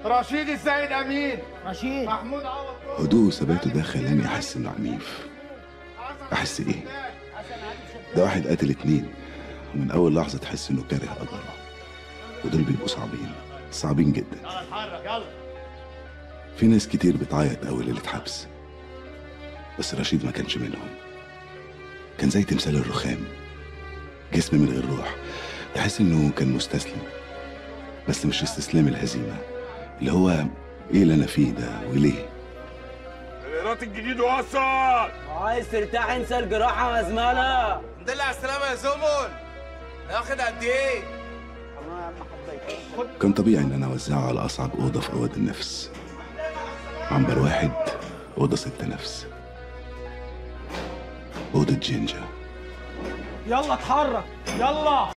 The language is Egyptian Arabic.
رشيد السيد امين رشيد محمود عوض هدوء وثباته ده خلاني احس انه عنيف احس ايه ده واحد قتل اتنين ومن اول لحظه تحس انه كاره قدره ودول بيبقوا صعبين صعبين جدا يلا اتحرك يلا في ناس كتير بتعيط اول ليله حبس بس رشيد ما كانش منهم كان زي تمثال الرخام جسم من غير روح تحس انه كان مستسلم بس مش استسلام الهزيمه اللي هو ايه اللي انا فيه ده وليه الإيراد الجديد وصل عايز ترتاح انسى الجراحة يا زمالة دل على السلامة يا زمن ناخد قد ايه؟ كان طبيعي ان انا اوزعه على اصعب اوضه في اوض النفس عنبر واحد اوضه ست نفس اوضه جينجا يلا اتحرك يلا